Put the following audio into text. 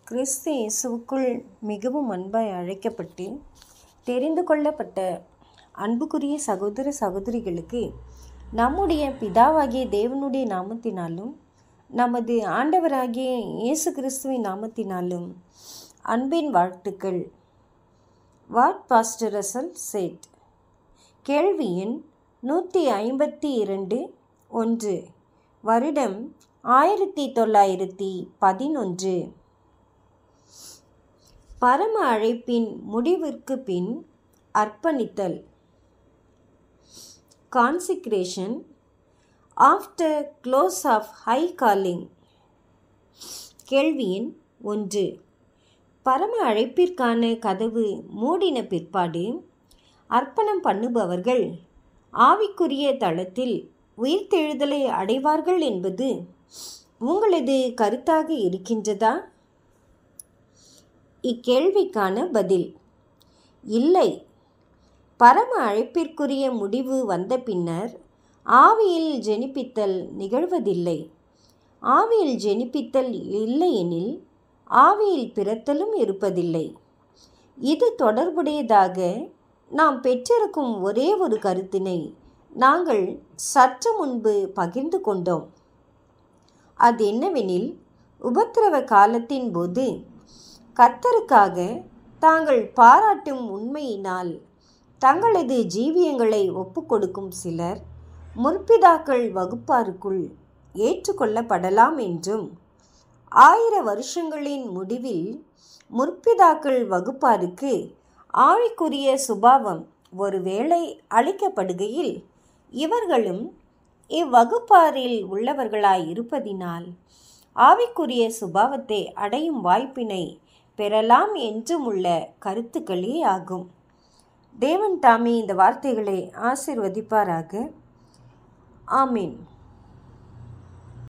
கிறிஸ்து இயேசுவுக்குள் மிகவும் அன்பாய் அழைக்கப்பட்டு தெரிந்து கொள்ளப்பட்ட அன்புக்குரிய சகோதர சகோதரிகளுக்கு நம்முடைய பிதாவாகிய தேவனுடைய நாமத்தினாலும் நமது ஆண்டவராகிய இயேசு கிறிஸ்துவின் நாமத்தினாலும் அன்பின் வாழ்த்துக்கள் வாட் பாஸ்டர் ரசல் சேட் கேள்வி எண் நூற்றி ஐம்பத்தி இரண்டு ஒன்று வருடம் ஆயிரத்தி தொள்ளாயிரத்தி பதினொன்று பரம அழைப்பின் முடிவிற்கு பின் அர்ப்பணித்தல் consecration after close of high calling கேள்வி எண் ஒன்று பரம அழைப்பிற்கான கதவு மூடின பிற்பாடு அர்ப்பணம் பண்ணுபவர்கள் ஆவிக்குரிய தளத்தில் உயிர்த்தெழுதலை அடைவார்கள் என்பது உங்களது கருத்தாக இருக்கின்றதா இக்கேள்விக்கான பதில் இல்லை பரம அழைப்பிற்குரிய முடிவு வந்த பின்னர் ஆவியில் ஜெனிப்பித்தல் நிகழ்வதில்லை ஆவியில் ஜெனிப்பித்தல் இல்லையெனில் ஆவியில் பிறத்தலும் இருப்பதில்லை இது தொடர்புடையதாக நாம் பெற்றிருக்கும் ஒரே ஒரு கருத்தினை நாங்கள் சற்று முன்பு பகிர்ந்து கொண்டோம் அது என்னவெனில் உபத்திரவ காலத்தின் போது கர்த்தருக்காக தாங்கள் பாராட்டும் உண்மையினால் தங்களது ஜீவியங்களை ஒப்புக்கொடுக்கும் சிலர் முற்பிதாக்கள் வகுப்பாருக்குள் ஏற்றுக்கொள்ளப்படலாம் என்றும் ஆயிர வருஷங்களின் முடிவில் முற்பிதாக்கள் வகுப்பாருக்கு ஆவிக்குரிய சுபாவம் ஒருவேளை அளிக்கப்படுகையில் இவர்களும் இவ்வகுப்பாரில் உள்ளவர்களாய் இருப்பதினால் ஆவிக்குரிய சுபாவத்தை அடையும் வாய்ப்பினை பெறலாம் என்றும் உள்ள கருத்துக்களே ஆகும் தேவன் தாமே இந்த வார்த்தைகளை ஆசிர்வதிப்பாராக ஆமீன்